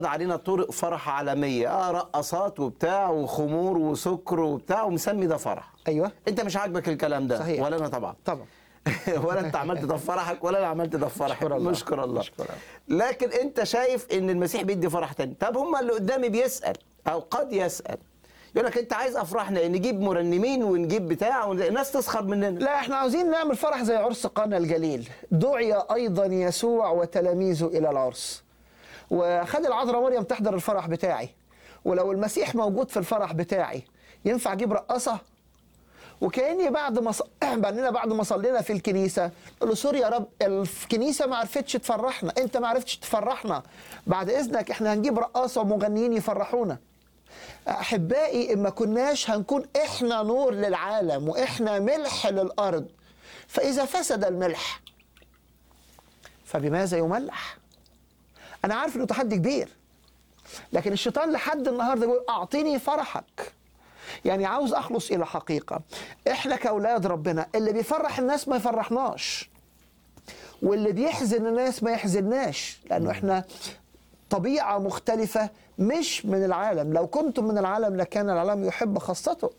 علينا طرق فرح عالميه اه رقصات وبتاع وخمور وسكر وبتاع ومسمي ده فرح ايوه انت مش عاجبك الكلام ده صحيح. ولا انا طبعا طبعا ولا انت عملت ده في فرحك ولا انا عملت ده في فرحي نشكر الله. نشكر الله نشكر الله. لكن انت شايف ان المسيح بيدي فرح تاني طب هم اللي قدامي بيسال او قد يسال يقول لك انت عايز افرحنا نجيب مرنمين ونجيب بتاع والناس تسخر مننا لا احنا عاوزين نعمل فرح زي عرس قانا الجليل دعي ايضا يسوع وتلاميذه الى العرس وخد العذراء مريم تحضر الفرح بتاعي ولو المسيح موجود في الفرح بتاعي ينفع اجيب رقاصه وكاني بعد ما ص... بعدين بعد ما صلينا في الكنيسه قال له سوري يا رب الكنيسه ما عرفتش تفرحنا انت ما عرفتش تفرحنا بعد اذنك احنا هنجيب رقاصه ومغنيين يفرحونا احبائي اما كناش هنكون احنا نور للعالم واحنا ملح للارض فاذا فسد الملح فبماذا يملح انا عارف انه تحدي كبير لكن الشيطان لحد النهارده بيقول اعطيني فرحك يعني عاوز اخلص الى حقيقه احنا كاولاد ربنا اللي بيفرح الناس ما يفرحناش واللي بيحزن الناس ما يحزنناش لانه احنا طبيعه مختلفه مش من العالم لو كنتم من العالم لكان العالم يحب خاصته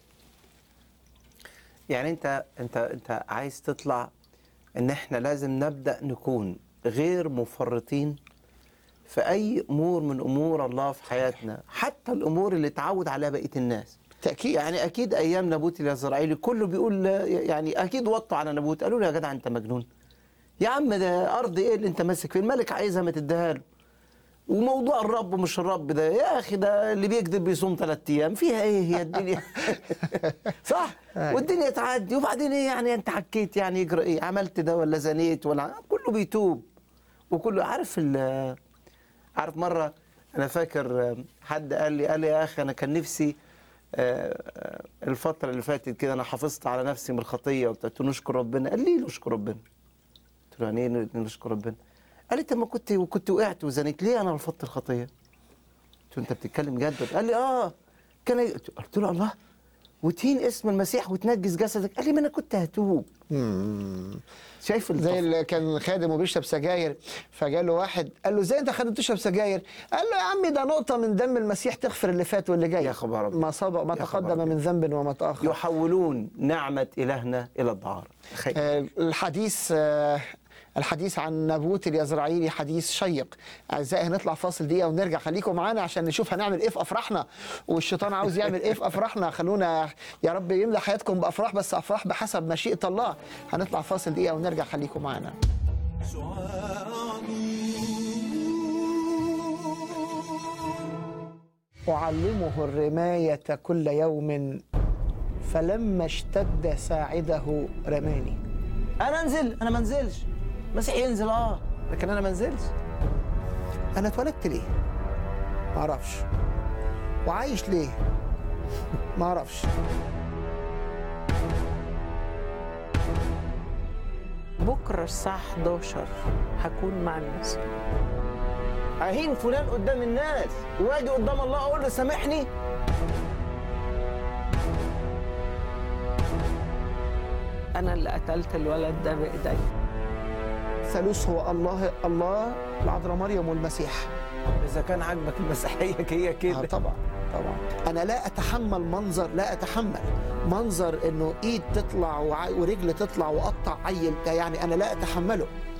يعني انت انت انت عايز تطلع ان احنا لازم نبدا نكون غير مفرطين في اي امور من امور الله في حياتنا حتى الامور اللي اتعود عليها بقيه الناس تاكيد يعني اكيد ايام نابوت الاسرائيلي كله بيقول يعني اكيد وطوا على نابوت قالوا له يا جدع انت مجنون يا عم ده ارض ايه اللي انت ماسك فيه الملك عايزها ما تديها له وموضوع الرب مش الرب ده يا اخي ده اللي بيكذب بيصوم ثلاث ايام فيها ايه هي الدنيا صح أيوة. والدنيا تعدي وبعدين ايه يعني انت حكيت يعني يجرى ايه عملت ده ولا زنيت ولا كله بيتوب وكله عارف ال عارف مره انا فاكر حد قال لي قال لي يا اخي انا كان نفسي آه، آه، الفتره اللي فاتت كده انا حافظت على نفسي من الخطيه وقلت له نشكر ربنا قال لي نشكر ربنا قلت له يعني ايه نشكر ربنا قال لي طب ما كنت وكنت وقعت وزنيت ليه انا رفضت الخطيه قلت له انت بتتكلم جد قال لي اه كان قلت له الله وتهين اسم المسيح وتنجس جسدك قال لي ما انا كنت هتوب شايف التف... زي اللي كان خادم وبيشرب سجاير فجاء له واحد قال له ازاي انت خادم تشرب سجاير؟ قال له يا عمي ده نقطة من دم المسيح تغفر اللي فات واللي جاي يا خبر أبيض. ما سبق ما يا خبر تقدم أبيض. من ذنب وما تأخر يحولون نعمة إلهنا إلى الدعارة تخيل. آه، الحديث آه، الحديث عن نابوت اليزرعيلي حديث شيق اعزائي هنطلع فاصل دقيقه ونرجع خليكم معانا عشان نشوف هنعمل ايه في افراحنا والشيطان عاوز يعمل ايه في افراحنا خلونا يا رب يملى حياتكم بافراح بس افراح بحسب مشيئه الله هنطلع فاصل دقيقه ونرجع خليكم معانا أعلمه الرماية كل يوم فلما اشتد ساعده رماني أنا أنزل أنا ما أنزلش مسيح ينزل أه لكن أنا ما أنزلش أنا اتولدت ليه؟ ما أعرفش وعايش ليه؟ ما أعرفش بكرة الساعة 11 هكون مع الناس أهين فلان قدام الناس وأجي قدام الله أقول له سامحني أنا اللي قتلت الولد ده بإيدي ثالوث هو الله الله العذراء مريم والمسيح إذا كان عاجبك المسيحية هي آه كده طبعا طبعا أنا لا أتحمل منظر لا أتحمل منظر إنه إيد تطلع وع- ورجل تطلع وقطع عيل ده يعني أنا لا أتحمله